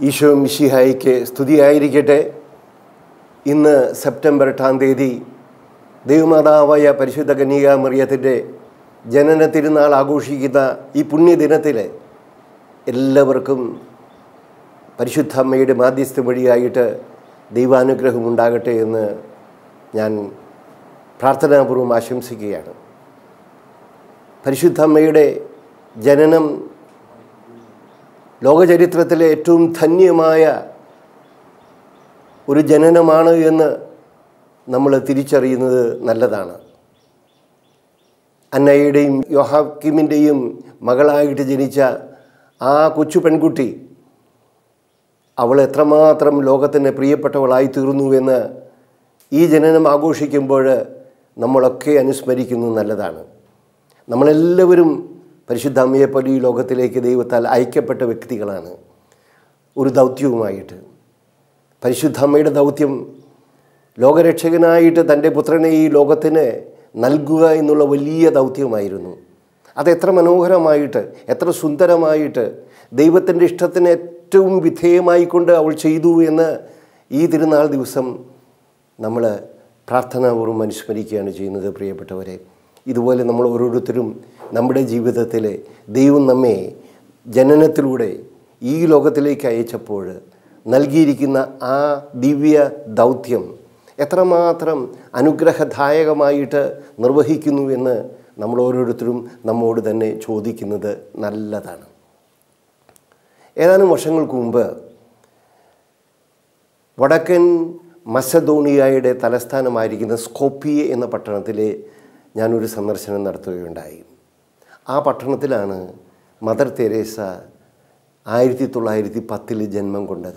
ഈശോ മിശിഹായിക്ക് സ്തുതിയായിരിക്കട്ടെ ഇന്ന് സെപ്റ്റംബർ എട്ടാം തീയതി ദൈവമാതാവായ പരിശുദ്ധ കന്യക മറിയത്തിൻ്റെ ജനന തിരുനാൾ ആഘോഷിക്കുന്ന ഈ പുണ്യദിനത്തിൽ എല്ലാവർക്കും പരിശുദ്ധ അമ്മയുടെ മാധ്യസ്ഥ വഴിയായിട്ട് ദൈവാനുഗ്രഹം ഉണ്ടാകട്ടെ എന്ന് ഞാൻ പ്രാർത്ഥനാപൂർവം ആശംസിക്കുകയാണ് പരിശുദ്ധ അമ്മയുടെ ജനനം ലോകചരിത്രത്തിലെ ഏറ്റവും ധന്യമായ ഒരു ജനനമാണ് എന്ന് നമ്മൾ തിരിച്ചറിയുന്നത് നല്ലതാണ് അന്നയുടെയും യോഹാക്കിമിൻ്റെയും മകളായിട്ട് ജനിച്ച ആ കൊച്ചു പെൺകുട്ടി അവൾ എത്രമാത്രം ലോകത്തിന് പ്രിയപ്പെട്ടവളായി തീർന്നുവെന്ന് ഈ ജനനം ആഘോഷിക്കുമ്പോൾ നമ്മളൊക്കെ അനുസ്മരിക്കുന്നത് നല്ലതാണ് നമ്മളെല്ലാവരും പരിശുദ്ധ അമ്മയെപ്പോലെ ഈ ലോകത്തിലേക്ക് ദൈവത്താൽ അയക്കപ്പെട്ട വ്യക്തികളാണ് ഒരു ദൗത്യവുമായിട്ട് പരിശുദ്ധ അമ്മയുടെ ദൗത്യം ലോകരക്ഷകനായിട്ട് തൻ്റെ പുത്രനെ ഈ ലോകത്തിന് നൽകുക എന്നുള്ള വലിയ ദൗത്യമായിരുന്നു അതെത്ര മനോഹരമായിട്ട് എത്ര സുന്ദരമായിട്ട് ദൈവത്തിൻ്റെ ഇഷ്ടത്തിന് ഏറ്റവും വിധേയമായിക്കൊണ്ട് അവൾ ചെയ്തു എന്ന് ഈ തിരുനാൾ ദിവസം നമ്മൾ പ്രാർത്ഥനാപൂർവ്വം അനുസ്മരിക്കുകയാണ് ചെയ്യുന്നത് പ്രിയപ്പെട്ടവരെ ഇതുപോലെ നമ്മൾ ഓരോരുത്തരും നമ്മുടെ ജീവിതത്തിൽ ദൈവം നമ്മെ ജനനത്തിലൂടെ ഈ ലോകത്തിലേക്ക് അയച്ചപ്പോൾ നൽകിയിരിക്കുന്ന ആ ദിവ്യ ദൗത്യം എത്രമാത്രം അനുഗ്രഹദായകമായിട്ട് നിർവഹിക്കുന്നു എന്ന് നമ്മൾ ഓരോരുത്തരും നമ്മോട് തന്നെ ചോദിക്കുന്നത് നല്ലതാണ് ഏതാനും വർഷങ്ങൾക്ക് മുമ്പ് വടക്കൻ മസദോണിയയുടെ തലസ്ഥാനമായിരിക്കുന്ന സ്കോപ്പിയെ എന്ന പട്ടണത്തിൽ ഞാനൊരു സന്ദർശനം നടത്തുകയുണ്ടായി ആ പട്ടണത്തിലാണ് മദർ തെരേസ ആയിരത്തി തൊള്ളായിരത്തി പത്തിൽ ജന്മം കൊണ്ടത്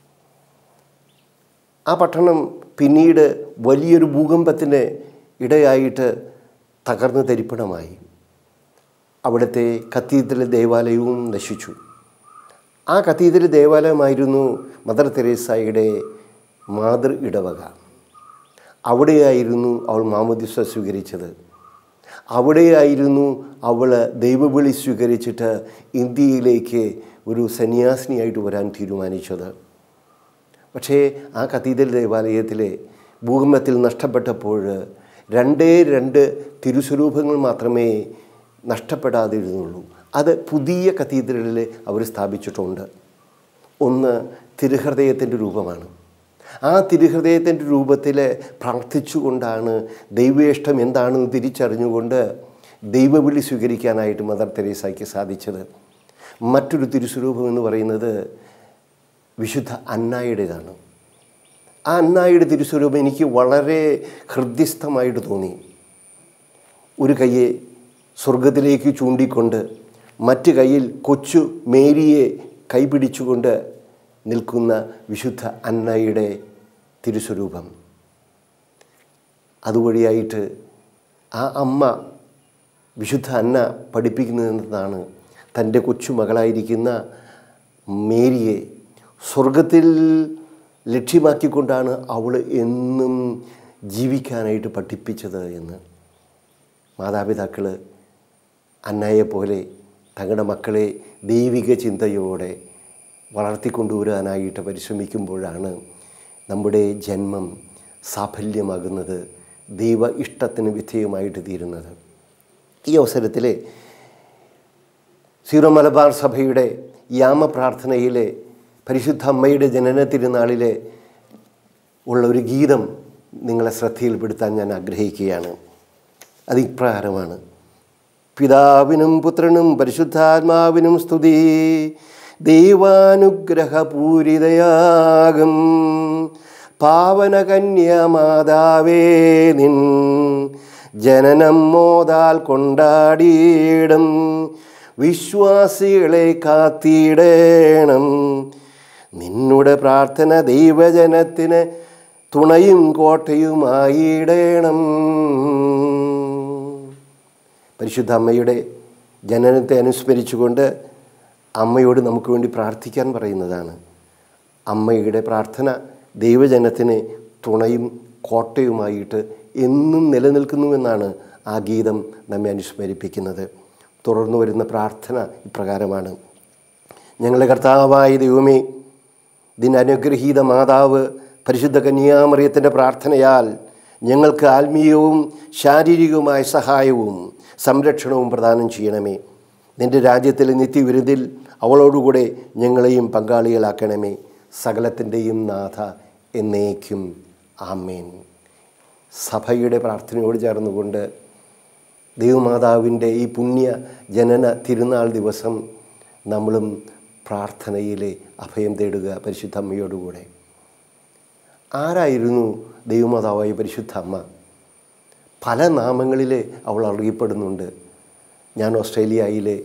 ആ പട്ടണം പിന്നീട് വലിയൊരു ഭൂകമ്പത്തിന് ഇടയായിട്ട് തകർന്ന് തരിപ്പണമായി അവിടുത്തെ കത്തീഡ്രൽ ദേവാലയവും നശിച്ചു ആ കത്തീഡ്രൽ ദേവാലയമായിരുന്നു മദർ തെരേസയുടെ മാതൃ ഇടവക അവിടെയായിരുന്നു അവൾ മാമോദിസ സ്വീകരിച്ചത് അവിടെയായിരുന്നു അവൾ ദൈവവിളി സ്വീകരിച്ചിട്ട് ഇന്ത്യയിലേക്ക് ഒരു സന്യാസിനിയായിട്ട് വരാൻ തീരുമാനിച്ചത് പക്ഷേ ആ കത്തീഡ്രൽ ദേവാലയത്തിലെ ഭൂകമ്പത്തിൽ നഷ്ടപ്പെട്ടപ്പോൾ രണ്ടേ രണ്ട് തിരുസ്വരൂപങ്ങൾ മാത്രമേ നഷ്ടപ്പെടാതിരുന്നുള്ളൂ അത് പുതിയ കത്തീഡ്രലിൽ അവർ സ്ഥാപിച്ചിട്ടുണ്ട് ഒന്ന് തിരുഹൃദയത്തിൻ്റെ രൂപമാണ് ആ തിരുഹൃദയത്തിൻ്റെ രൂപത്തിൽ പ്രാർത്ഥിച്ചുകൊണ്ടാണ് ദൈവേഷ്ടം എന്താണെന്ന് തിരിച്ചറിഞ്ഞുകൊണ്ട് ദൈവവിളി സ്വീകരിക്കാനായിട്ട് മദർ തെരേസയ്ക്ക് സാധിച്ചത് മറ്റൊരു തിരുസ്വരൂപം എന്ന് പറയുന്നത് വിശുദ്ധ അന്നായുടേതാണ് ആ അന്നായുടെ തിരുസ്വരൂപം എനിക്ക് വളരെ ഹൃദ്യസ്ഥമായിട്ട് തോന്നി ഒരു കയ്യെ സ്വർഗത്തിലേക്ക് ചൂണ്ടിക്കൊണ്ട് മറ്റ് കയ്യിൽ കൊച്ചു മേരിയെ കൈപിടിച്ചുകൊണ്ട് നിൽക്കുന്ന വിശുദ്ധ അന്നയുടെ തിരുസ്വരൂപം അതുവഴിയായിട്ട് ആ അമ്മ വിശുദ്ധ അന്ന പഠിപ്പിക്കുന്നതെന്നതാണ് തൻ്റെ കൊച്ചുമകളായിരിക്കുന്ന മേരിയെ സ്വർഗത്തിൽ ലക്ഷ്യമാക്കിക്കൊണ്ടാണ് അവൾ എന്നും ജീവിക്കാനായിട്ട് പഠിപ്പിച്ചത് എന്ന് മാതാപിതാക്കൾ അന്നയെപ്പോലെ തങ്ങളുടെ മക്കളെ ദൈവിക ചിന്തയോടെ വളർത്തിക്കൊണ്ടുവരാനായിട്ട് പരിശ്രമിക്കുമ്പോഴാണ് നമ്മുടെ ജന്മം സാഫല്യമാകുന്നത് ദൈവ ഇഷ്ടത്തിന് വിധേയമായിട്ട് തീരുന്നത് ഈ അവസരത്തിൽ സീറോ മലബാർ സഭയുടെ യാമപ്രാർത്ഥനയിലെ പരിശുദ്ധ അമ്മയുടെ ജനന തിരുനാളിലെ ഉള്ള ഒരു ഗീതം നിങ്ങളെ ശ്രദ്ധയിൽപ്പെടുത്താൻ ഞാൻ ആഗ്രഹിക്കുകയാണ് അത് ഇപ്രകാരമാണ് പിതാവിനും പുത്രനും പരിശുദ്ധാത്മാവിനും സ്തുതി ദൈവാനുഗ്രഹപൂരിതയാകും പാവന കന്യമാതാവേ നിൻ ജനനം മോതാൽ കൊണ്ടാടിയിടും വിശ്വാസികളെ കാത്തിടേണം നിന്നുടെ പ്രാർത്ഥന ദൈവജനത്തിന് തുണയും കോട്ടയുമായിടേണം പരിശുദ്ധ അമ്മയുടെ ജനനത്തെ അനുസ്മരിച്ചുകൊണ്ട് അമ്മയോട് നമുക്ക് വേണ്ടി പ്രാർത്ഥിക്കാൻ പറയുന്നതാണ് അമ്മയുടെ പ്രാർത്ഥന ദൈവജനത്തിന് തുണയും കോട്ടയുമായിട്ട് എന്നും നിലനിൽക്കുന്നുവെന്നാണ് ആ ഗീതം നമ്മെ അനുസ്മരിപ്പിക്കുന്നത് തുടർന്നു വരുന്ന പ്രാർത്ഥന ഇപ്രകാരമാണ് ഞങ്ങളുടെ കർത്താവായ ദൈവമേ ദിനനുഗ്രഹീത മാതാവ് പരിശുദ്ധ കന്യാമറിയത്തിൻ്റെ പ്രാർത്ഥനയാൽ ഞങ്ങൾക്ക് ആത്മീയവും ശാരീരികവുമായ സഹായവും സംരക്ഷണവും പ്രദാനം ചെയ്യണമേ നിൻ്റെ രാജ്യത്തിലെ നിത്യവിരുതിൽ അവളോടുകൂടെ ഞങ്ങളെയും പങ്കാളികളാക്കണമേ സകലത്തിൻ്റെയും നാഥ എന്നേക്കും ആമേൻ സഭയുടെ പ്രാർത്ഥനയോട് ചേർന്നുകൊണ്ട് ദൈവമാതാവിൻ്റെ ഈ പുണ്യ ജനന തിരുനാൾ ദിവസം നമ്മളും പ്രാർത്ഥനയിലെ അഭയം തേടുക പരിശുദ്ധ അമ്മയോടുകൂടെ ആരായിരുന്നു ദൈവമാതാവായ പരിശുദ്ധ അമ്മ പല നാമങ്ങളിൽ അവൾ അറിയപ്പെടുന്നുണ്ട് ഞാൻ ഓസ്ട്രേലിയയിലെ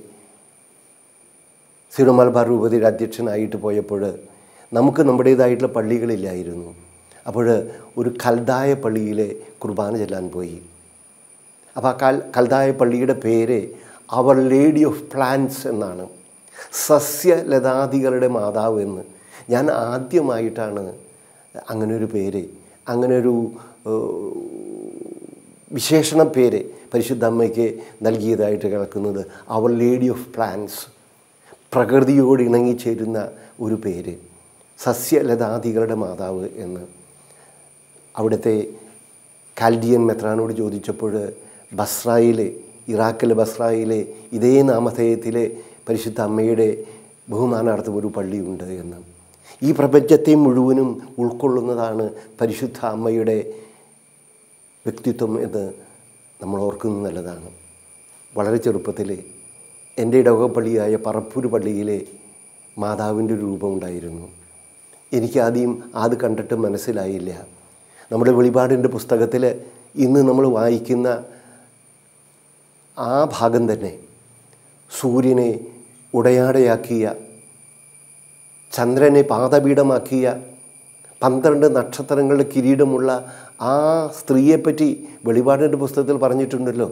സിറോ മലബാർ രൂപതയുടെ അധ്യക്ഷനായിട്ട് പോയപ്പോൾ നമുക്ക് നമ്മുടേതായിട്ടുള്ള പള്ളികളില്ലായിരുന്നു അപ്പോൾ ഒരു കൽതായ പള്ളിയിലെ കുർബാന ചെല്ലാൻ പോയി അപ്പോൾ ആ കൽ കൽതായ പള്ളിയുടെ പേര് അവർ ലേഡി ഓഫ് പ്ലാന്റ്സ് എന്നാണ് സസ്യലതാദികളുടെ മാതാവ് എന്ന് ഞാൻ ആദ്യമായിട്ടാണ് അങ്ങനെ ഒരു പേര് അങ്ങനെ ഒരു വിശേഷണ പേര് പരിശുദ്ധ അമ്മയ്ക്ക് നൽകിയതായിട്ട് കേൾക്കുന്നത് അവർ ലേഡി ഓഫ് പ്ലാന്റ്സ് പ്രകൃതിയോട് ഇണങ്ങിച്ചേരുന്ന ഒരു പേര് സസ്യലതാദികളുടെ മാതാവ് എന്ന് അവിടുത്തെ കാൽഡിയൻ മെത്രാനോട് ചോദിച്ചപ്പോൾ ബസ്രായിലെ ഇറാഖിലെ ബസ്രായിലെ ഇതേ നാമധേയത്തിലെ പരിശുദ്ധ അമ്മയുടെ ബഹുമാനാർത്ഥം ഒരു പള്ളിയുണ്ട് എന്ന് ഈ പ്രപഞ്ചത്തെ മുഴുവനും ഉൾക്കൊള്ളുന്നതാണ് പരിശുദ്ധ അമ്മയുടെ വ്യക്തിത്വം എന്ന് നമ്മൾ ഓർക്കുന്നത് നല്ലതാണ് വളരെ ചെറുപ്പത്തിൽ എൻ്റെ ഇടവകപ്പള്ളിയായ പറപ്പൂർ പള്ളിയിലെ മാതാവിൻ്റെ ഒരു രൂപമുണ്ടായിരുന്നു എനിക്ക് ആദ്യം അത് കണ്ടിട്ട് മനസ്സിലായില്ല നമ്മുടെ വെളിപാടിൻ്റെ പുസ്തകത്തിൽ ഇന്ന് നമ്മൾ വായിക്കുന്ന ആ ഭാഗം തന്നെ സൂര്യനെ ഉടയാടയാക്കിയ ചന്ദ്രനെ പാദപീഠമാക്കിയ പന്ത്രണ്ട് നക്ഷത്രങ്ങളുടെ കിരീടമുള്ള ആ സ്ത്രീയെപ്പറ്റി വെളിപാടിൻ്റെ പുസ്തകത്തിൽ പറഞ്ഞിട്ടുണ്ടല്ലോ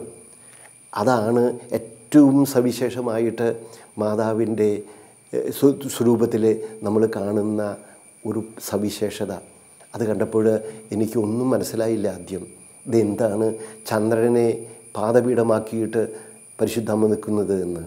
അതാണ് ഏറ്റവും സവിശേഷമായിട്ട് മാതാവിൻ്റെ സ്വരൂപത്തിൽ നമ്മൾ കാണുന്ന ഒരു സവിശേഷത അത് കണ്ടപ്പോൾ എനിക്കൊന്നും മനസ്സിലായില്ല ആദ്യം ഇതെന്താണ് ചന്ദ്രനെ പാദപീഠമാക്കിയിട്ട് പരിശുദ്ധമ്മ നിൽക്കുന്നത് എന്ന്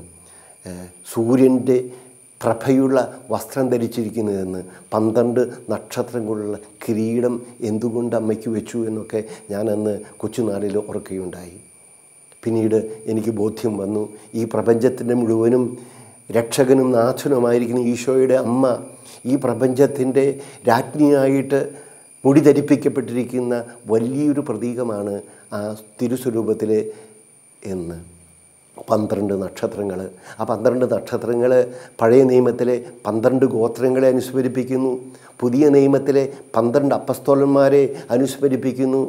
സൂര്യൻ്റെ പ്രഭയുള്ള വസ്ത്രം ധരിച്ചിരിക്കുന്നതെന്ന് പന്ത്രണ്ട് നക്ഷത്രങ്ങളുള്ള കിരീടം എന്തുകൊണ്ട് അമ്മയ്ക്ക് വെച്ചു എന്നൊക്കെ ഞാനന്ന് കൊച്ചുനാളിൽ ഓർക്കുകയുണ്ടായി പിന്നീട് എനിക്ക് ബോധ്യം വന്നു ഈ പ്രപഞ്ചത്തിൻ്റെ മുഴുവനും രക്ഷകനും നാഥനുമായിരിക്കുന്ന ഈശോയുടെ അമ്മ ഈ പ്രപഞ്ചത്തിൻ്റെ രാജ്ഞിയായിട്ട് മുടി ധരിപ്പിക്കപ്പെട്ടിരിക്കുന്ന വലിയൊരു പ്രതീകമാണ് ആ തിരുസ്വരൂപത്തിൽ എന്ന് പന്ത്രണ്ട് നക്ഷത്രങ്ങൾ ആ പന്ത്രണ്ട് നക്ഷത്രങ്ങൾ പഴയ നിയമത്തിലെ പന്ത്രണ്ട് ഗോത്രങ്ങളെ അനുസ്മരിപ്പിക്കുന്നു പുതിയ നിയമത്തിലെ പന്ത്രണ്ട് അപ്പസ്തോലന്മാരെ അനുസ്മരിപ്പിക്കുന്നു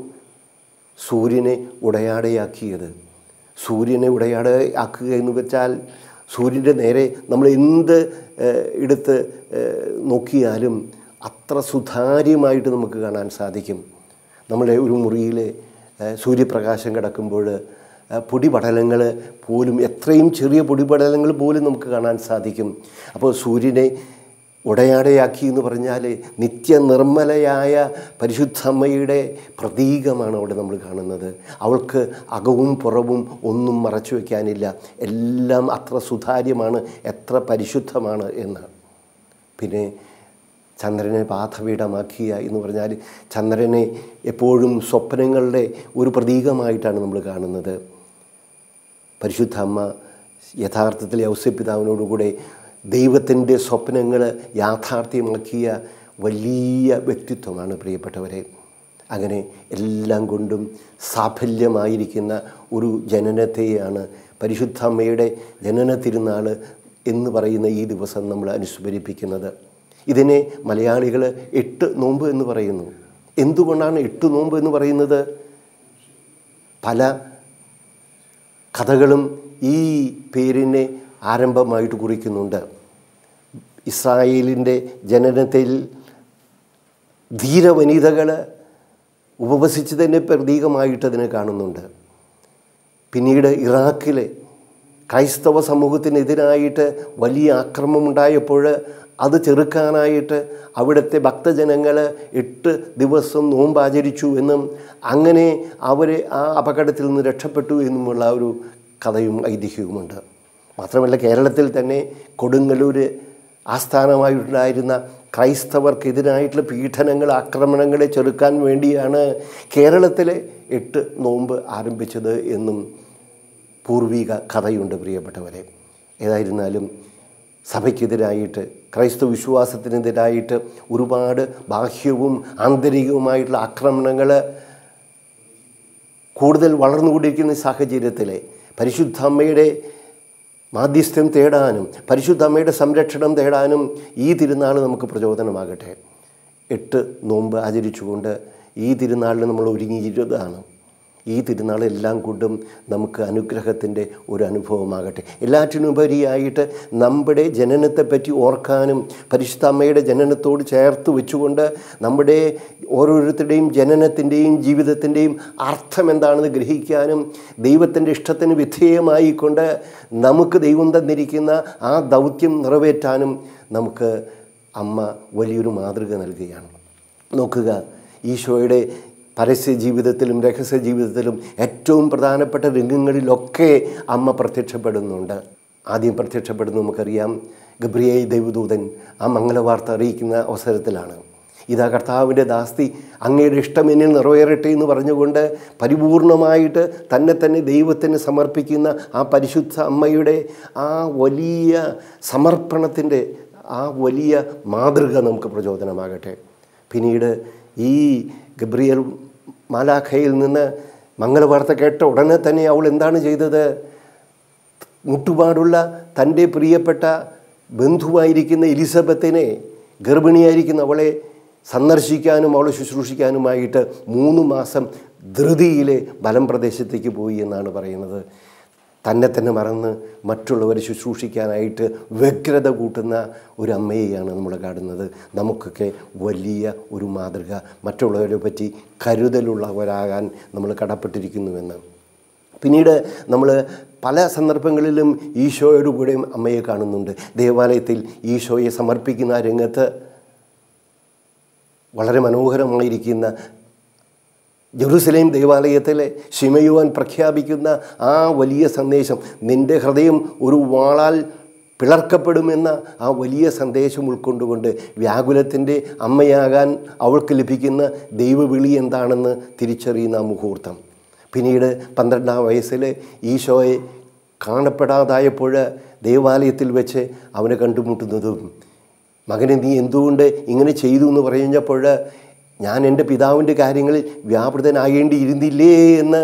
സൂര്യനെ ഉടയാടയാക്കിയത് സൂര്യനെ ഉടയാടയാക്കുക എന്ന് വെച്ചാൽ സൂര്യൻ്റെ നേരെ നമ്മൾ എന്ത് എടുത്ത് നോക്കിയാലും അത്ര സുതാര്യമായിട്ട് നമുക്ക് കാണാൻ സാധിക്കും നമ്മുടെ ഒരു മുറിയിൽ സൂര്യപ്രകാശം കിടക്കുമ്പോൾ പൊടിപടലങ്ങൾ പോലും എത്രയും ചെറിയ പൊടിപടലങ്ങൾ പോലും നമുക്ക് കാണാൻ സാധിക്കും അപ്പോൾ സൂര്യനെ ഉടയാടയാക്കി എന്ന് പറഞ്ഞാൽ നിത്യനിർമ്മലയായ പരിശുദ്ധമ്മയുടെ പ്രതീകമാണ് അവിടെ നമ്മൾ കാണുന്നത് അവൾക്ക് അകവും പുറവും ഒന്നും മറച്ചു വയ്ക്കാനില്ല എല്ലാം അത്ര സുതാര്യമാണ് എത്ര പരിശുദ്ധമാണ് എന്ന് പിന്നെ ചന്ദ്രനെ പാഥപീഠമാക്കിയ എന്ന് പറഞ്ഞാൽ ചന്ദ്രനെ എപ്പോഴും സ്വപ്നങ്ങളുടെ ഒരു പ്രതീകമായിട്ടാണ് നമ്മൾ കാണുന്നത് പരിശുദ്ധ അമ്മ യഥാർത്ഥത്തിൽ ഔസ്യപിതാവിനോടുകൂടെ ദൈവത്തിൻ്റെ സ്വപ്നങ്ങൾ യാഥാർത്ഥ്യമാക്കിയ വലിയ വ്യക്തിത്വമാണ് പ്രിയപ്പെട്ടവരെ അങ്ങനെ എല്ലാം കൊണ്ടും സാഫല്യമായിരിക്കുന്ന ഒരു ജനനത്തെയാണ് പരിശുദ്ധ അമ്മയുടെ ജനന തിരുനാൾ എന്ന് പറയുന്ന ഈ ദിവസം നമ്മൾ അനുസ്മരിപ്പിക്കുന്നത് ഇതിനെ മലയാളികൾ എട്ട് നോമ്പ് എന്ന് പറയുന്നു എന്തുകൊണ്ടാണ് എട്ട് നോമ്പ് എന്ന് പറയുന്നത് പല കഥകളും ഈ പേരിനെ ആരംഭമായിട്ട് കുറിക്കുന്നുണ്ട് ഇസ്രായേലിൻ്റെ ജനനത്തിൽ ധീരവനിതകൾ ഉപവസിച്ചതിൻ്റെ പ്രതീകമായിട്ട് അതിനെ കാണുന്നുണ്ട് പിന്നീട് ഇറാഖിലെ ക്രൈസ്തവ സമൂഹത്തിനെതിരായിട്ട് വലിയ ആക്രമണമുണ്ടായപ്പോൾ അത് ചെറുക്കാനായിട്ട് അവിടുത്തെ ഭക്തജനങ്ങൾ എട്ട് ദിവസം നോമ്പാചരിച്ചു എന്നും അങ്ങനെ അവരെ ആ അപകടത്തിൽ നിന്ന് രക്ഷപ്പെട്ടു എന്നുമുള്ള ഒരു കഥയും ഐതിഹ്യവുമുണ്ട് മാത്രമല്ല കേരളത്തിൽ തന്നെ കൊടുങ്ങല്ലൂർ ആസ്ഥാനമായിട്ടുണ്ടായിരുന്ന ക്രൈസ്തവർക്കെതിരായിട്ടുള്ള പീഡനങ്ങൾ ആക്രമണങ്ങളെ ചെറുക്കാൻ വേണ്ടിയാണ് കേരളത്തിലെ എട്ട് നോമ്പ് ആരംഭിച്ചത് എന്നും പൂർവിക കഥയുണ്ട് പ്രിയപ്പെട്ടവരെ ഏതായിരുന്നാലും സഭയ്ക്കെതിരായിട്ട് ക്രൈസ്തവ വിശ്വാസത്തിനെതിരായിട്ട് ഒരുപാട് ബാഹ്യവും ആന്തരികവുമായിട്ടുള്ള ആക്രമണങ്ങൾ കൂടുതൽ വളർന്നുകൊണ്ടിരിക്കുന്ന സാഹചര്യത്തിൽ പരിശുദ്ധ അമ്മയുടെ മാധ്യസ്ഥ്യം തേടാനും പരിശുദ്ധ അമ്മയുടെ സംരക്ഷണം തേടാനും ഈ തിരുനാൾ നമുക്ക് പ്രചോദനമാകട്ടെ എട്ട് നോമ്പ് ആചരിച്ചുകൊണ്ട് ഈ തിരുനാളിന് നമ്മൾ ഒരുങ്ങിയിരുന്നതാണ് ഈ തിരുനാൾ എല്ലാം കൊണ്ടും നമുക്ക് അനുഗ്രഹത്തിൻ്റെ ഒരു അനുഭവമാകട്ടെ എല്ലാറ്റിനുപരിയായിട്ട് നമ്മുടെ ജനനത്തെപ്പറ്റി ഓർക്കാനും പരിശുദ്ധ അമ്മയുടെ ജനനത്തോട് ചേർത്ത് വെച്ചുകൊണ്ട് നമ്മുടെ ഓരോരുത്തരുടെയും ജനനത്തിൻ്റെയും ജീവിതത്തിൻ്റെയും അർത്ഥം എന്താണെന്ന് ഗ്രഹിക്കാനും ദൈവത്തിൻ്റെ ഇഷ്ടത്തിന് വിധേയമായിക്കൊണ്ട് നമുക്ക് ദൈവം തന്നിരിക്കുന്ന ആ ദൗത്യം നിറവേറ്റാനും നമുക്ക് അമ്മ വലിയൊരു മാതൃക നൽകുകയാണ് നോക്കുക ഈശോയുടെ പരസ്യ ജീവിതത്തിലും രഹസ്യ ജീവിതത്തിലും ഏറ്റവും പ്രധാനപ്പെട്ട രംഗങ്ങളിലൊക്കെ അമ്മ പ്രത്യക്ഷപ്പെടുന്നുണ്ട് ആദ്യം പ്രത്യക്ഷപ്പെടുന്നു നമുക്കറിയാം ഗബ്രിയേൽ ദൈവദൂതൻ ആ മംഗളവാർത്ത അറിയിക്കുന്ന അവസരത്തിലാണ് ഇതാ കർത്താവിൻ്റെ ദാസ്തി അങ്ങയുടെ ഇഷ്ടം എന്നിൽ നിറവേറട്ടെ എന്ന് പറഞ്ഞുകൊണ്ട് പരിപൂർണമായിട്ട് തന്നെ തന്നെ ദൈവത്തിന് സമർപ്പിക്കുന്ന ആ പരിശുദ്ധ അമ്മയുടെ ആ വലിയ സമർപ്പണത്തിൻ്റെ ആ വലിയ മാതൃക നമുക്ക് പ്രചോദനമാകട്ടെ പിന്നീട് ഈ ഗബ്രിയൽ മാലാഖയിൽ നിന്ന് മംഗളവാർത്ത കേട്ട ഉടനെ തന്നെ അവൾ എന്താണ് ചെയ്തത് മുട്ടുപാടുള്ള തൻ്റെ പ്രിയപ്പെട്ട ബന്ധുവായിരിക്കുന്ന എലിസബത്തിനെ ഗർഭിണിയായിരിക്കുന്ന അവളെ സന്ദർശിക്കാനും അവളെ ശുശ്രൂഷിക്കാനുമായിട്ട് മൂന്ന് മാസം ധൃതിയിലെ ബലം പ്രദേശത്തേക്ക് പോയി എന്നാണ് പറയുന്നത് തന്നെ തന്നെ മറന്ന് മറ്റുള്ളവരെ ശുശ്രൂഷിക്കാനായിട്ട് വ്യഗ്രത കൂട്ടുന്ന ഒരു അമ്മയെയാണ് നമ്മൾ കാണുന്നത് നമുക്കൊക്കെ വലിയ ഒരു മാതൃക മറ്റുള്ളവരെ പറ്റി കരുതലുള്ളവരാകാൻ നമ്മൾ കടപ്പെട്ടിരിക്കുന്നുവെന്ന് പിന്നീട് നമ്മൾ പല സന്ദർഭങ്ങളിലും ഈശോയോട് കൂടെയും അമ്മയെ കാണുന്നുണ്ട് ദേവാലയത്തിൽ ഈശോയെ സമർപ്പിക്കുന്ന ആ രംഗത്ത് വളരെ മനോഹരമായിരിക്കുന്ന ജെറുസലേം ദേവാലയത്തിലെ ശിമയുവാൻ പ്രഖ്യാപിക്കുന്ന ആ വലിയ സന്ദേശം നിൻ്റെ ഹൃദയം ഒരു വാളാൽ പിളർക്കപ്പെടുമെന്ന ആ വലിയ സന്ദേശം ഉൾക്കൊണ്ടുകൊണ്ട് വ്യാകുലത്തിൻ്റെ അമ്മയാകാൻ അവൾക്ക് ലഭിക്കുന്ന ദൈവവിളി എന്താണെന്ന് തിരിച്ചറിയുന്ന ആ മുഹൂർത്തം പിന്നീട് പന്ത്രണ്ടാം വയസ്സിൽ ഈശോയെ കാണപ്പെടാതായപ്പോൾ ദേവാലയത്തിൽ വെച്ച് അവനെ കണ്ടുമുട്ടുന്നതും മകനെ നീ എന്തുകൊണ്ട് ഇങ്ങനെ ചെയ്തു എന്ന് പറഞ്ഞപ്പോൾ ഞാൻ എൻ്റെ പിതാവിൻ്റെ കാര്യങ്ങളിൽ വ്യാപൃതനാകേണ്ടിയിരുന്നില്ലേ എന്ന്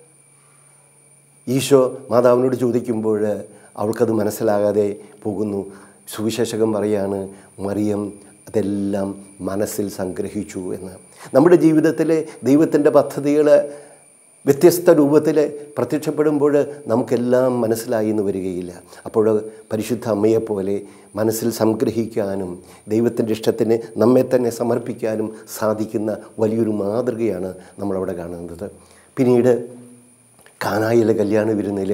ഈശോ മാതാവിനോട് ചോദിക്കുമ്പോൾ അവൾക്കത് മനസ്സിലാകാതെ പോകുന്നു സുവിശേഷകൻ പറയാണ് മറിയം അതെല്ലാം മനസ്സിൽ സംഗ്രഹിച്ചു എന്ന് നമ്മുടെ ജീവിതത്തിലെ ദൈവത്തിൻ്റെ പദ്ധതികൾ വ്യത്യസ്ത രൂപത്തിൽ പ്രത്യക്ഷപ്പെടുമ്പോൾ നമുക്കെല്ലാം മനസ്സിലായി എന്ന് വരികയില്ല അപ്പോൾ പരിശുദ്ധ അമ്മയെപ്പോലെ മനസ്സിൽ സംഗ്രഹിക്കാനും ദൈവത്തിൻ്റെ ഇഷ്ടത്തിന് നമ്മെ തന്നെ സമർപ്പിക്കാനും സാധിക്കുന്ന വലിയൊരു മാതൃകയാണ് നമ്മളവിടെ കാണുന്നത് പിന്നീട് കാനായിലെ കല്യാണ വിരുന്നിൽ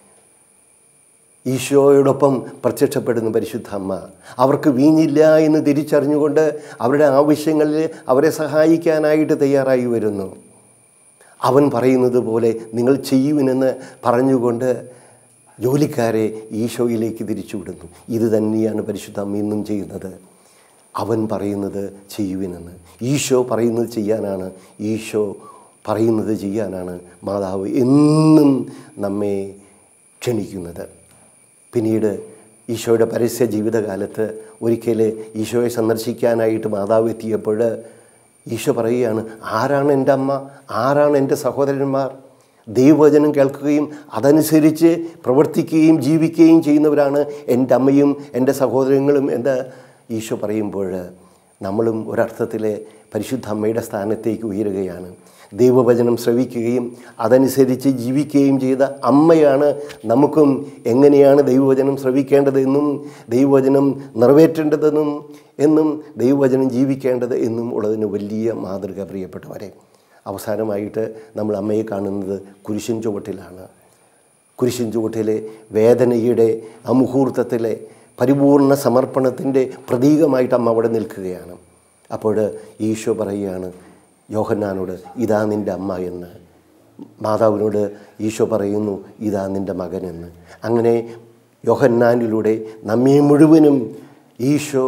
ഈശോയോടൊപ്പം പ്രത്യക്ഷപ്പെടുന്ന പരിശുദ്ധ അമ്മ അവർക്ക് വീഞ്ഞില്ല എന്ന് തിരിച്ചറിഞ്ഞുകൊണ്ട് അവരുടെ ആവശ്യങ്ങളിൽ അവരെ സഹായിക്കാനായിട്ട് തയ്യാറായി വരുന്നു അവൻ പറയുന്നത് പോലെ നിങ്ങൾ ചെയ്യുവിനെന്ന് പറഞ്ഞുകൊണ്ട് ജോലിക്കാരെ ഈശോയിലേക്ക് തിരിച്ചുവിടുന്നു ഇത് തന്നെയാണ് പരിശുദ്ധ അമ്മ ഇന്നും ചെയ്യുന്നത് അവൻ പറയുന്നത് ചെയ്യുവിനെന്ന് ഈശോ പറയുന്നത് ചെയ്യാനാണ് ഈശോ പറയുന്നത് ചെയ്യാനാണ് മാതാവ് എന്നും നമ്മെ ക്ഷണിക്കുന്നത് പിന്നീട് ഈശോയുടെ പരസ്യ ജീവിതകാലത്ത് ഒരിക്കൽ ഈശോയെ സന്ദർശിക്കാനായിട്ട് മാതാവ് എത്തിയപ്പോൾ ഈശോ പറയുകയാണ് ആരാണ് എൻ്റെ അമ്മ ആരാണ് എൻ്റെ സഹോദരന്മാർ ദൈവവചനം കേൾക്കുകയും അതനുസരിച്ച് പ്രവർത്തിക്കുകയും ജീവിക്കുകയും ചെയ്യുന്നവരാണ് എൻ്റെ അമ്മയും എൻ്റെ സഹോദരങ്ങളും എന്ന് ഈശോ പറയുമ്പോൾ നമ്മളും ഒരർത്ഥത്തിൽ പരിശുദ്ധ അമ്മയുടെ സ്ഥാനത്തേക്ക് ഉയരുകയാണ് ദൈവവചനം ശ്രവിക്കുകയും അതനുസരിച്ച് ജീവിക്കുകയും ചെയ്ത അമ്മയാണ് നമുക്കും എങ്ങനെയാണ് ദൈവവചനം ശ്രവിക്കേണ്ടതെന്നും ദൈവവചനം നിറവേറ്റേണ്ടതെന്നും എന്നും ദൈവവചനം ജീവിക്കേണ്ടത് എന്നും ഉള്ളതിന് വലിയ മാതൃക പ്രിയപ്പെട്ടവരെ അവസാനമായിട്ട് നമ്മൾ അമ്മയെ കാണുന്നത് കുരിശിൻ ചുവട്ടിലാണ് കുരിശിൻ ചുവട്ടിലെ വേദനയുടെ ആ മുഹൂർത്തത്തിലെ പരിപൂർണ സമർപ്പണത്തിൻ്റെ പ്രതീകമായിട്ട് അമ്മ അവിടെ നിൽക്കുകയാണ് അപ്പോൾ ഈശോ പറയുകയാണ് യോഹന്നാനോട് ഇതാ നിൻ്റെ അമ്മ എന്ന് മാതാവിനോട് ഈശോ പറയുന്നു ഇതാ നിൻ്റെ മകനെന്ന് അങ്ങനെ യോഹന്നാനിലൂടെ നമ്മെ മുഴുവനും ഈശോ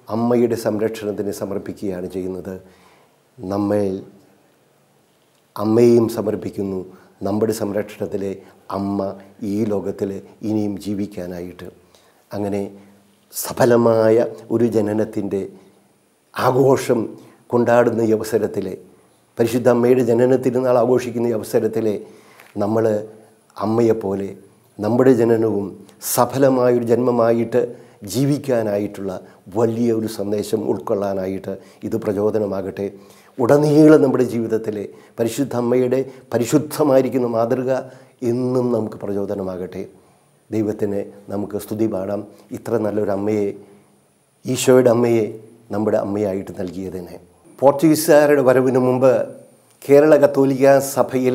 അമ്മയുടെ സംരക്ഷണത്തിന് സമർപ്പിക്കുകയാണ് ചെയ്യുന്നത് നമ്മെ അമ്മയെയും സമർപ്പിക്കുന്നു നമ്മുടെ സംരക്ഷണത്തിലെ അമ്മ ഈ ലോകത്തിൽ ഇനിയും ജീവിക്കാനായിട്ട് അങ്ങനെ സഫലമായ ഒരു ജനനത്തിൻ്റെ ആഘോഷം കൊണ്ടാടുന്ന ഈ അവസരത്തിൽ പരിശുദ്ധ അമ്മയുടെ ജനന തിരുനാൾ ആഘോഷിക്കുന്ന ഈ അവസരത്തിൽ നമ്മൾ അമ്മയെപ്പോലെ നമ്മുടെ ജനനവും സഫലമായൊരു ജന്മമായിട്ട് ജീവിക്കാനായിട്ടുള്ള വലിയ ഒരു സന്ദേശം ഉൾക്കൊള്ളാനായിട്ട് ഇത് പ്രചോദനമാകട്ടെ ഉടനീളം നമ്മുടെ ജീവിതത്തിലെ പരിശുദ്ധ അമ്മയുടെ പരിശുദ്ധമായിരിക്കുന്ന മാതൃക എന്നും നമുക്ക് പ്രചോദനമാകട്ടെ ദൈവത്തിന് നമുക്ക് സ്തുതി പാടാം ഇത്ര നല്ലൊരു അമ്മയെ ഈശോയുടെ അമ്മയെ നമ്മുടെ അമ്മയായിട്ട് നൽകിയതിന് പോർച്ചുഗീസുകാരുടെ വരവിന് മുമ്പ് കേരള കത്തോലിക്ക സഭയിൽ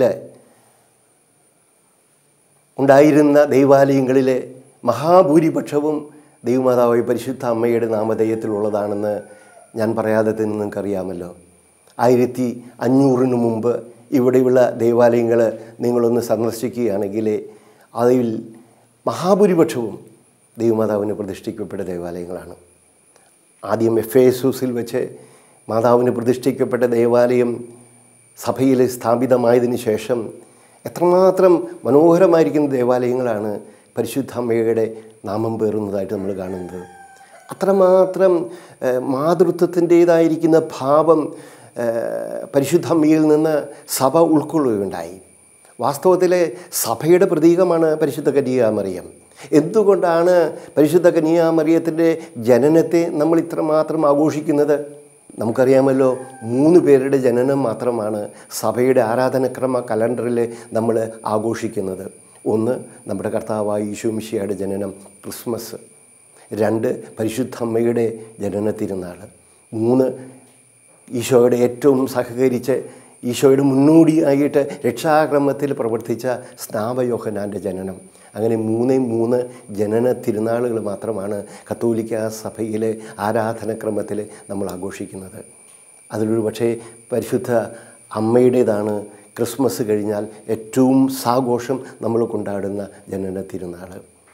ഉണ്ടായിരുന്ന ദൈവാലയങ്ങളിലെ മഹാഭൂരിപക്ഷവും ദൈവമാതാവായ പരിശുദ്ധ അമ്മയുടെ നാമധേയത്തിലുള്ളതാണെന്ന് ഞാൻ പറയാതെ തന്നെ നിങ്ങൾക്കറിയാമല്ലോ ആയിരത്തി അഞ്ഞൂറിന് മുമ്പ് ഇവിടെയുള്ള ദൈവാലയങ്ങൾ നിങ്ങളൊന്ന് സന്ദർശിക്കുകയാണെങ്കിൽ അതിൽ മഹാഭൂരിപക്ഷവും ദൈവമാതാവിന് പ്രതിഷ്ഠിക്കപ്പെട്ട ദേവാലയങ്ങളാണ് ആദ്യം എഫ് എസൂസിൽ വെച്ച് മാതാവിന് പ്രതിഷ്ഠിക്കപ്പെട്ട ദേവാലയം സഭയിൽ സ്ഥാപിതമായതിനു ശേഷം എത്രമാത്രം മനോഹരമായിരിക്കുന്ന ദേവാലയങ്ങളാണ് പരിശുദ്ധ അമ്മയുടെ നാമം പേറുന്നതായിട്ട് നമ്മൾ കാണുന്നത് അത്രമാത്രം ഏഹ്, മാതൃത്വത്തിൻ്റേതായിരിക്കുന്ന ഭാവം ഏഹ്, പരിശുദ്ധ അമ്മയിൽ നിന്ന് സഭ ഉൾക്കൊള്ളുകയുണ്ടായി വാസ്തവത്തിൽ സഭയുടെ പ്രതീകമാണ് പരിശുദ്ധ കന്യാമറിയം എന്തുകൊണ്ടാണ് പരിശുദ്ധ കന്യാമറിയത്തിൻ്റെ ജനനത്തെ നമ്മൾ ഇത്രമാത്രം ആഘോഷിക്കുന്നത് നമുക്കറിയാമല്ലോ മൂന്ന് പേരുടെ ജനനം മാത്രമാണ് സഭയുടെ ആരാധനക്രമ കലണ്ടറിൽ നമ്മൾ ആഘോഷിക്കുന്നത് ഒന്ന് നമ്മുടെ കർത്താവായ ഈശോമിശിയുടെ ജനനം ക്രിസ്മസ് രണ്ട് പരിശുദ്ധ അമ്മയുടെ ജനന തിരുനാൾ മൂന്ന് ഈശോയുടെ ഏറ്റവും സഹകരിച്ച് ഈശോയുടെ മുന്നോടിയായിട്ട് രക്ഷാക്രമത്തിൽ പ്രവർത്തിച്ച സ്നാപയോഹനാൻ്റെ ജനനം അങ്ങനെ മൂന്നേ മൂന്ന് ജനന തിരുനാളുകൾ മാത്രമാണ് കത്തോലിക്ക സഭയിലെ ആരാധനക്രമത്തിൽ നമ്മൾ ആഘോഷിക്കുന്നത് അതിലൊരു പക്ഷേ പരിശുദ്ധ അമ്മയുടേതാണ് ക്രിസ്മസ് കഴിഞ്ഞാൽ ഏറ്റവും സാഘോഷം നമ്മൾ കൊണ്ടാടുന്ന ജനന തിരുനാൾ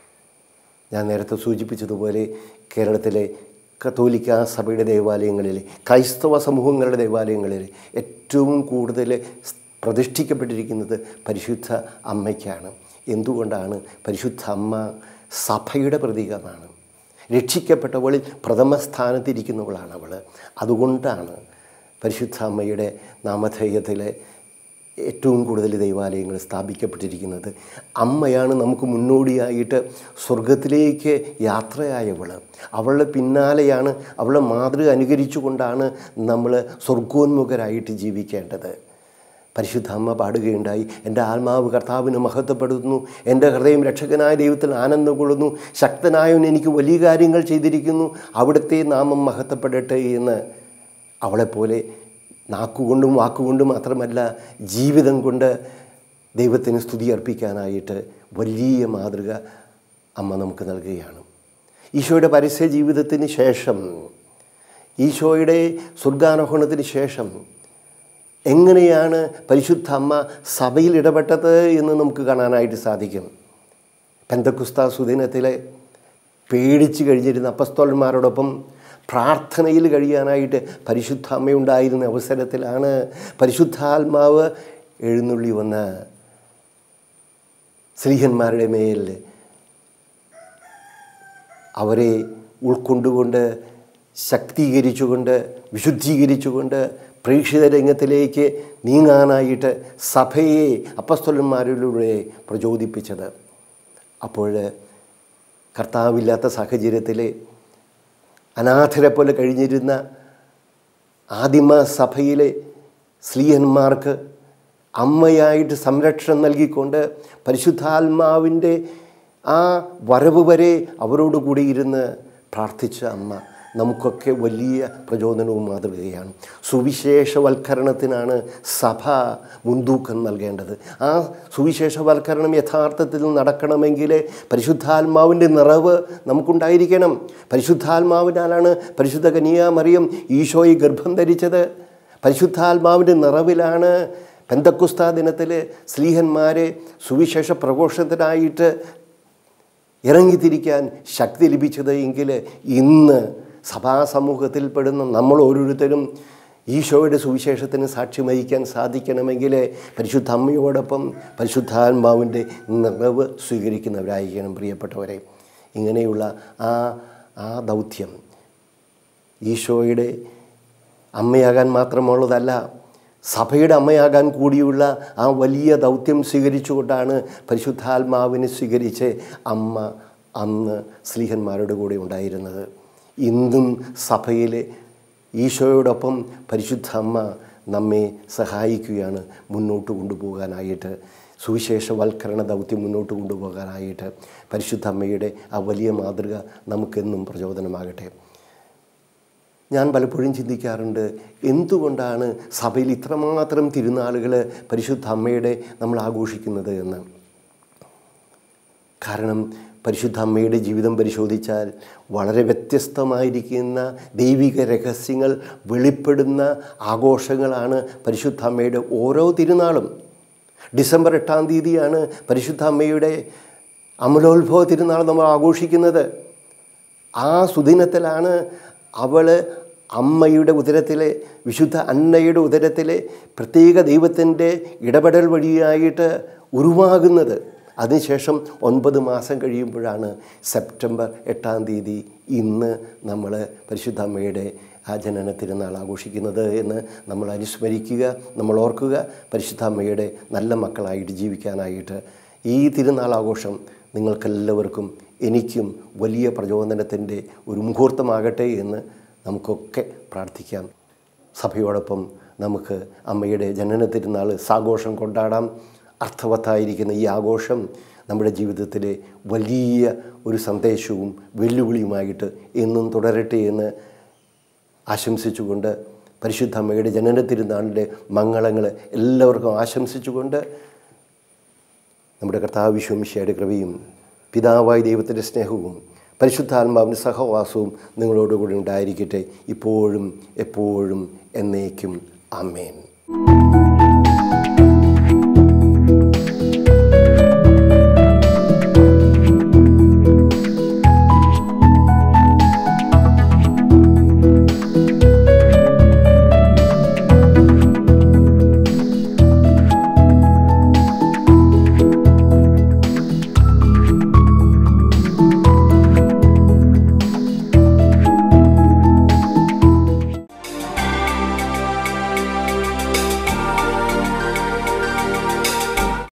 ഞാൻ നേരത്തെ സൂചിപ്പിച്ചതുപോലെ കേരളത്തിലെ കത്തോലിക്ക സഭയുടെ ദേവാലയങ്ങളിൽ ക്രൈസ്തവ സമൂഹങ്ങളുടെ ദേവാലയങ്ങളിൽ ഏറ്റവും കൂടുതൽ പ്രതിഷ്ഠിക്കപ്പെട്ടിരിക്കുന്നത് പരിശുദ്ധ അമ്മയ്ക്കാണ് എന്തുകൊണ്ടാണ് പരിശുദ്ധ അമ്മ സഭയുടെ പ്രതീകമാണ് രക്ഷിക്കപ്പെട്ടവളിൽ പ്രഥമ സ്ഥാനത്തിരിക്കുന്നവളാണ് അവൾ അതുകൊണ്ടാണ് പരിശുദ്ധ അമ്മയുടെ നാമധേയത്തിലെ ഏറ്റവും കൂടുതൽ ദൈവാലയങ്ങൾ സ്ഥാപിക്കപ്പെട്ടിരിക്കുന്നത് അമ്മയാണ് നമുക്ക് മുന്നോടിയായിട്ട് സ്വർഗത്തിലേക്ക് യാത്രയായവൾ അവളുടെ പിന്നാലെയാണ് അവളുടെ മാതൃക അനുകരിച്ചുകൊണ്ടാണ് നമ്മൾ സ്വർഗോന്മുഖരായിട്ട് ജീവിക്കേണ്ടത് പരിശുദ്ധ അമ്മ പാടുകയുണ്ടായി എൻ്റെ ആത്മാവ് കർത്താവിന് മഹത്വപ്പെടുത്തുന്നു എൻ്റെ ഹൃദയം രക്ഷകനായ ദൈവത്തിൽ ആനന്ദം കൊള്ളുന്നു ശക്തനായവൻ എനിക്ക് വലിയ കാര്യങ്ങൾ ചെയ്തിരിക്കുന്നു അവിടുത്തെ നാമം മഹത്വപ്പെടട്ടെ എന്ന് അവളെപ്പോലെ നാക്കുകൊണ്ടും വാക്കുകൊണ്ടും മാത്രമല്ല ജീവിതം കൊണ്ട് ദൈവത്തിന് സ്തുതി അർപ്പിക്കാനായിട്ട് വലിയ മാതൃക അമ്മ നമുക്ക് നൽകുകയാണ് ഈശോയുടെ പരസ്യ ജീവിതത്തിന് ശേഷം ഈശോയുടെ സ്വർഗാരോഹണത്തിന് ശേഷം എങ്ങനെയാണ് പരിശുദ്ധ അമ്മ സഭയിൽ ഇടപെട്ടത് എന്ന് നമുക്ക് കാണാനായിട്ട് സാധിക്കും പെന്തക്കുസ്ത സുദിനത്തിലെ പേടിച്ച് കഴിഞ്ഞിരുന്ന അപ്പസ്തോലന്മാരോടൊപ്പം പ്രാർത്ഥനയിൽ കഴിയാനായിട്ട് പരിശുദ്ധ അമ്മയുണ്ടായിരുന്ന അവസരത്തിലാണ് പരിശുദ്ധാത്മാവ് എഴുന്നള്ളി വന്ന് സ്ത്രീഹന്മാരുടെ മേൽ അവരെ ഉൾക്കൊണ്ടുകൊണ്ട് ശക്തീകരിച്ചുകൊണ്ട് വിശുദ്ധീകരിച്ചുകൊണ്ട് പ്രേക്ഷിത രംഗത്തിലേക്ക് നീങ്ങാനായിട്ട് സഭയെ അപ്പസ്തോലന്മാരിലൂടെ പ്രചോദിപ്പിച്ചത് അപ്പോൾ കർത്താവില്ലാത്ത സാഹചര്യത്തിൽ അനാഥരെ പോലെ കഴിഞ്ഞിരുന്ന ആദിമ സഭയിലെ സ്ത്രീയന്മാർക്ക് അമ്മയായിട്ട് സംരക്ഷണം നൽകിക്കൊണ്ട് പരിശുദ്ധാത്മാവിൻ്റെ ആ വരവ് വരെ അവരോട് കൂടി ഇരുന്ന് പ്രാർത്ഥിച്ച അമ്മ നമുക്കൊക്കെ വലിയ പ്രചോദനവും മാതൃകയാണ് സുവിശേഷവൽക്കരണത്തിനാണ് സഭ മുൻതൂക്കം നൽകേണ്ടത് ആ സുവിശേഷവൽക്കരണം യഥാർത്ഥത്തിൽ നടക്കണമെങ്കിൽ പരിശുദ്ധാത്മാവിൻ്റെ നിറവ് നമുക്കുണ്ടായിരിക്കണം പരിശുദ്ധാത്മാവിനാലാണ് പരിശുദ്ധ കന്യാമറിയം ഈശോയെ ഗർഭം ധരിച്ചത് പരിശുദ്ധാത്മാവിൻ്റെ നിറവിലാണ് പെന്തക്കുസ്ത ദിനത്തിൽ സ്ലീഹന്മാരെ സുവിശേഷ പ്രഘോഷത്തിനായിട്ട് ഇറങ്ങിത്തിരിക്കാൻ ശക്തി ലഭിച്ചത് എങ്കിൽ ഇന്ന് സഭാസമൂഹത്തിൽപ്പെടുന്ന നമ്മൾ ഓരോരുത്തരും ഈശോയുടെ സുവിശേഷത്തിന് സാക്ഷി വഹിക്കാൻ സാധിക്കണമെങ്കിൽ പരിശുദ്ധ അമ്മയോടൊപ്പം പരിശുദ്ധാത്മാവിൻ്റെ നിറവ് സ്വീകരിക്കുന്നവരായിരിക്കണം പ്രിയപ്പെട്ടവരെ ഇങ്ങനെയുള്ള ആ ആ ദൗത്യം ഈശോയുടെ അമ്മയാകാൻ മാത്രമുള്ളതല്ല സഭയുടെ അമ്മയാകാൻ കൂടിയുള്ള ആ വലിയ ദൗത്യം സ്വീകരിച്ചുകൊണ്ടാണ് പരിശുദ്ധാത്മാവിനെ സ്വീകരിച്ച് അമ്മ അന്ന് സ്ലീഹന്മാരുടെ കൂടെ ഉണ്ടായിരുന്നത് ഇന്നും സഭയിലെ ഈശോയോടൊപ്പം പരിശുദ്ധ അമ്മ നമ്മെ സഹായിക്കുകയാണ് മുന്നോട്ട് കൊണ്ടുപോകാനായിട്ട് സുവിശേഷവൽക്കരണ ദൗത്യം മുന്നോട്ട് കൊണ്ടുപോകാനായിട്ട് പരിശുദ്ധ അമ്മയുടെ ആ വലിയ മാതൃക നമുക്കെന്നും പ്രചോദനമാകട്ടെ ഞാൻ പലപ്പോഴും ചിന്തിക്കാറുണ്ട് എന്തുകൊണ്ടാണ് സഭയിൽ ഇത്രമാത്രം തിരുനാളുകൾ പരിശുദ്ധ അമ്മയുടെ നമ്മൾ ആഘോഷിക്കുന്നത് എന്ന് കാരണം പരിശുദ്ധ അമ്മയുടെ ജീവിതം പരിശോധിച്ചാൽ വളരെ വ്യത്യസ്തമായിരിക്കുന്ന ദൈവിക രഹസ്യങ്ങൾ വെളിപ്പെടുന്ന ആഘോഷങ്ങളാണ് പരിശുദ്ധ അമ്മയുടെ ഓരോ തിരുനാളും ഡിസംബർ എട്ടാം തീയതിയാണ് പരിശുദ്ധ അമ്മയുടെ അമലോത്ഭവ തിരുനാൾ നമ്മൾ ആഘോഷിക്കുന്നത് ആ സുദിനത്തിലാണ് അവൾ അമ്മയുടെ ഉദരത്തിലെ വിശുദ്ധ അന്നയുടെ ഉദരത്തിലെ പ്രത്യേക ദൈവത്തിൻ്റെ ഇടപെടൽ വഴിയായിട്ട് ഉരുവാകുന്നത് അതിനുശേഷം ഒൻപത് മാസം കഴിയുമ്പോഴാണ് സെപ്റ്റംബർ എട്ടാം തീയതി ഇന്ന് നമ്മൾ പരിശുദ്ധ അമ്മയുടെ ആ ജനന തിരുനാൾ ആഘോഷിക്കുന്നത് എന്ന് നമ്മൾ അനുസ്മരിക്കുക നമ്മൾ ഓർക്കുക പരിശുദ്ധ അമ്മയുടെ നല്ല മക്കളായിട്ട് ജീവിക്കാനായിട്ട് ഈ തിരുനാൾ ആഘോഷം നിങ്ങൾക്കെല്ലാവർക്കും എനിക്കും വലിയ പ്രചോദനത്തിൻ്റെ ഒരു മുഹൂർത്തമാകട്ടെ എന്ന് നമുക്കൊക്കെ പ്രാർത്ഥിക്കാം സഭയോടൊപ്പം നമുക്ക് അമ്മയുടെ ജനന തിരുനാൾ സാഘോഷം കൊണ്ടാടാം അർത്ഥവത്തായിരിക്കുന്ന ഈ ആഘോഷം നമ്മുടെ ജീവിതത്തിലെ വലിയ ഒരു സന്ദേശവും വെല്ലുവിളിയുമായിട്ട് എന്നും തുടരട്ടെ എന്ന് ആശംസിച്ചുകൊണ്ട് പരിശുദ്ധ അമ്മയുടെ ജനന തിരുനാളിൻ്റെ മംഗളങ്ങൾ എല്ലാവർക്കും ആശംസിച്ചുകൊണ്ട് നമ്മുടെ കർത്താവ് വിശ്വമിശയുടെ കൃപയും പിതാവായ ദൈവത്തിൻ്റെ സ്നേഹവും പരിശുദ്ധാത്മാവിൻ്റെ സഹവാസവും നിങ്ങളോടുകൂടി ഉണ്ടായിരിക്കട്ടെ ഇപ്പോഴും എപ്പോഴും എന്നേക്കും അമ്മേൻ